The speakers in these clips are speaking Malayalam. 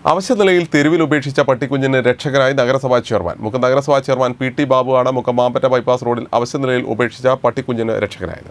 അവശനിലയിൽ തെരുവിൽ ഉപേക്ഷിച്ച പട്ടിക്കുഞ്ഞിന് രക്ഷകനായി നഗരസഭാ ചെയർമാൻ മുക്കം നഗരസഭാ ചെയർമാൻ പി ടി ബാബുവാണ് മുക്കം മാമ്പറ്റ ബൈപ്പാസ് റോഡിൽ അവശനിലയിൽ ഉപേക്ഷിച്ച പട്ടിക്കുഞ്ഞിന് രക്ഷകനായത്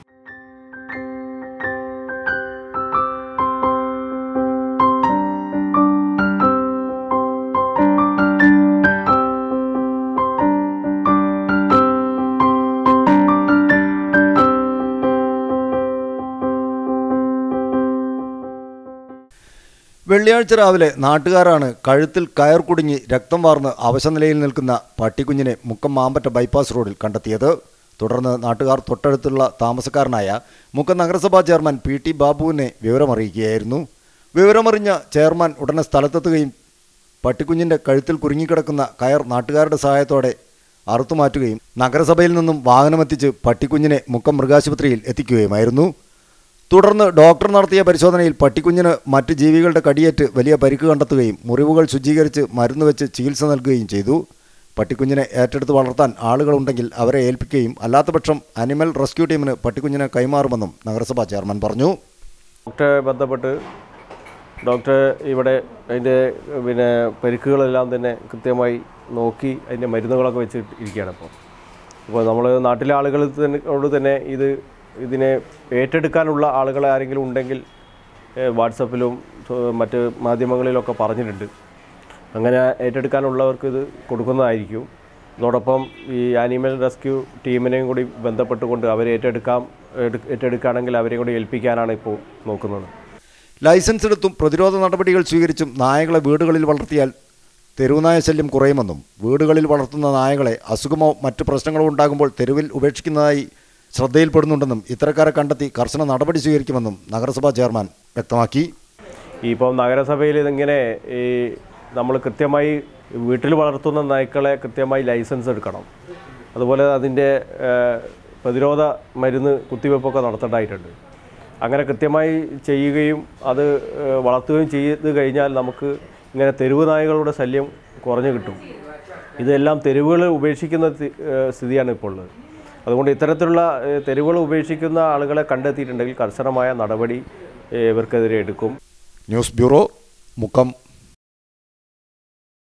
വെള്ളിയാഴ്ച രാവിലെ നാട്ടുകാരാണ് കഴുത്തിൽ കയർ കുടുങ്ങി രക്തം വാർന്ന് അവശനിലയിൽ നിൽക്കുന്ന പട്ടിക്കുഞ്ഞിനെ മുക്കം മാമ്പറ്റ ബൈപ്പാസ് റോഡിൽ കണ്ടെത്തിയത് തുടർന്ന് നാട്ടുകാർ തൊട്ടടുത്തുള്ള താമസക്കാരനായ മുക്കം നഗരസഭാ ചെയർമാൻ പി ടി ബാബുവിനെ വിവരമറിയിക്കുകയായിരുന്നു വിവരമറിഞ്ഞ ചെയർമാൻ ഉടനെ സ്ഥലത്തെത്തുകയും പട്ടിക്കുഞ്ഞിൻ്റെ കഴുത്തിൽ കുരുങ്ങിക്കിടക്കുന്ന കയർ നാട്ടുകാരുടെ സഹായത്തോടെ അറുത്തുമാറ്റുകയും നഗരസഭയിൽ നിന്നും വാഹനമെത്തിച്ച് പട്ടിക്കുഞ്ഞിനെ മുക്കം മൃഗാശുപത്രിയിൽ എത്തിക്കുകയുമായിരുന്നു തുടർന്ന് ഡോക്ടർ നടത്തിയ പരിശോധനയിൽ പട്ടിക്കുഞ്ഞിന് മറ്റ് ജീവികളുടെ കടിയേറ്റ് വലിയ പരിക്ക് കണ്ടെത്തുകയും മുറിവുകൾ ശുചീകരിച്ച് മരുന്ന് വെച്ച് ചികിത്സ നൽകുകയും ചെയ്തു പട്ടിക്കുഞ്ഞിനെ ഏറ്റെടുത്ത് വളർത്താൻ ആളുകളുണ്ടെങ്കിൽ അവരെ ഏൽപ്പിക്കുകയും അല്ലാത്തപക്ഷം അനിമൽ റെസ്ക്യൂ ടീമിന് പട്ടിക്കുഞ്ഞിനെ കൈമാറുമെന്നും നഗരസഭാ ചെയർമാൻ പറഞ്ഞു ഡോക്ടറെ ബന്ധപ്പെട്ട് ഡോക്ടർ ഇവിടെ അതിൻ്റെ പിന്നെ പരിക്കുകളെല്ലാം തന്നെ കൃത്യമായി നോക്കി അതിൻ്റെ മരുന്നുകളൊക്കെ വെച്ച് ഇരിക്കുകയാണ് ഇപ്പോൾ അപ്പോൾ നമ്മൾ നാട്ടിലെ ആളുകൾ തന്നെ ോട് തന്നെ ഇത് ഇതിനെ ഏറ്റെടുക്കാനുള്ള ആളുകൾ ആരെങ്കിലും ഉണ്ടെങ്കിൽ ഏഹ്, വാട്സപ്പിലും സോ- മറ്റ് മാധ്യമങ്ങളിലൊക്കെ പറഞ്ഞിട്ടുണ്ട് അങ്ങനെ ഏറ്റെടുക്കാനുള്ളവർക്ക് ഇത് കൊടുക്കുന്നതായിരിക്കും അതോടൊപ്പം ഈ ആനിമൽ റെസ്ക്യൂ ടീമിനെയും കൂടി ബന്ധപ്പെട്ടുകൊണ്ട് അവരെ ഏറ്റെടുക്കാം എടു- ഏറ്റെടുക്കുകയാണെങ്കിൽ അവരെയും കൂടി ഏൽപ്പിക്കാനാണ് ഇപ്പോൾ നോക്കുന്നത് ലൈസൻസ് എടുത്തും പ്രതിരോധ നടപടികൾ സ്വീകരിച്ചും നായകളെ വീടുകളിൽ വളർത്തിയാൽ തെരുവുനായ ശല്യം കുറയുമെന്നും വീടുകളിൽ വളർത്തുന്ന നായകളെ അസുഖമോ മറ്റു പ്രശ്നങ്ങളോ ഉണ്ടാകുമ്പോൾ തെരുവിൽ ഉപേക്ഷിക്കുന്നതായി ശ്രദ്ധയിൽപ്പെടുന്നുണ്ടെന്നും ഇത്തരക്കാരെ കണ്ടെത്തി കർശന നടപടി സ്വീകരിക്കുമെന്നും നഗരസഭാ ചെയർമാൻ വ്യക്തമാക്കി ഇപ്പം നഗരസഭയിൽ ഇതിങ്ങനെ ഈ നമ്മൾ കൃത്യമായി വീട്ടിൽ വളർത്തുന്ന നായ്ക്കളെ കൃത്യമായി ലൈസൻസ് എടുക്കണം അതുപോലെ അതിൻ്റെ ഏഹ്, പ്രതിരോധ മരുന്ന് കുത്തിവെപ്പൊക്കെ നടത്തേണ്ടതായിട്ടുണ്ട് അങ്ങനെ കൃത്യമായി ചെയ്യുകയും അത് ഏഹ്, വളർത്തുകയും ചെയ്ത് കഴിഞ്ഞാൽ നമുക്ക് ഇങ്ങനെ തെരുവ് നായകളുടെ ശല്യം കുറഞ്ഞു കിട്ടും ഇതെല്ലാം തെരുവുകൾ ഉപേക്ഷിക്കുന്ന തി- ഏഹ്, സ്ഥിതിയാണ് ഇപ്പോൾ ഉള്ളത് അതുകൊണ്ട് ഇത്തരത്തിലുള്ള ഏഹ്, തെരുവുകൾ ഉപേക്ഷിക്കുന്ന ആളുകളെ കണ്ടെത്തിയിട്ടുണ്ടെങ്കിൽ കർശനമായ നടപടി ഏഹ്, ഇവർക്കെതിരെ എടുക്കും ന്യൂസ് ബ്യൂറോ മുക്കം